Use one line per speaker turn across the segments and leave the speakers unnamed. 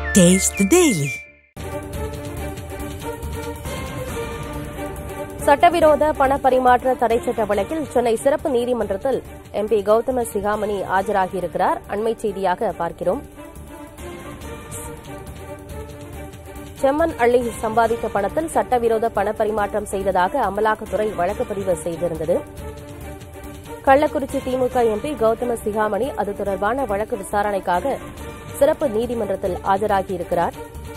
Taste the Daily.
சட்டவிரோத பண பரிமாற்ற தடை சட்ட வழக்கில் சென்னை சிறப்பு நீதிமன்றத்தில் எம்பி கௌதம சிகாமணி ஆஜராகியிருக்கிறார் அண்மைச் செய்தியாக பார்க்கிறோம் செம்மன் அள்ளி சம்பாதித்த பணத்தில் சட்டவிரோத பண பரிமாற்றம் செய்ததாக அமலாக்கத்துறை வழக்கு பதிவு செய்திருந்தது கள்ளக்குறிச்சி திமுக எம்பி கௌதம சிகாமணி அது தொடர்பான வழக்கு விசாரணைக்காக சிறப்பு நீதிமன்றத்தில் ஆஜராகியிருக்கிறார்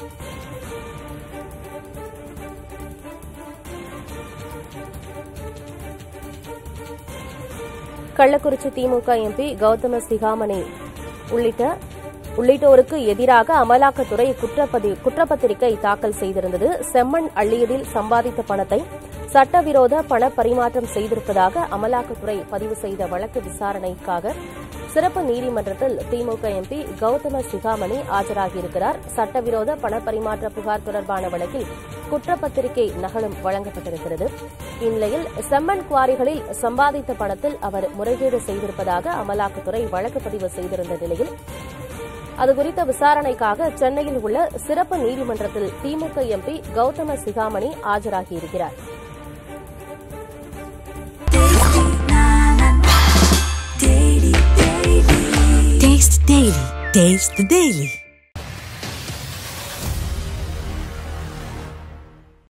கள்ளக்குறிச்சி திமுக எம்பி கௌதம சிகாமணி உள்ளிட்ட உள்ளிட்டோருக்கு எதிராக அமலாக்கத்துறை குற்றப்பதி குற்றப்பத்திரிகை தாக்கல் செய்திருந்தது செம்மண் அள்ளியதில் சம்பாதித்த பணத்தை சட்டவிரோத பண பரிமாற்றம் செய்திருப்பதாக அமலாக்கத்துறை பதிவு செய்த வழக்கு விசாரணைக்காக சிறப்பு நீதிமன்றத்தில் திமுக எம்பி கௌதம சிகாமணி ஆஜராகியிருக்கிறார் சட்டவிரோத பண பரிமாற்ற புகார் தொடர்பான வழக்கில் குற்றப்பத்திரிகை நகலும் வழங்கப்பட்டிருக்கிறது இந்நிலையில் செம்மண் குவாரிகளில் சம்பாதித்த பணத்தில் அவர் முறைகேடு செய்திருப்பதாக அமலாக்கத்துறை வழக்கு பதிவு செய்திருந்த நிலையில் அதுகுறித்த விசாரணைக்காக சென்னையில் உள்ள சிறப்பு நீதிமன்றத்தில் திமுக எம்பி கௌதம சிகாமணி ஆஜராகியிருக்கிறார்
Taste the Daily. Taste the Daily.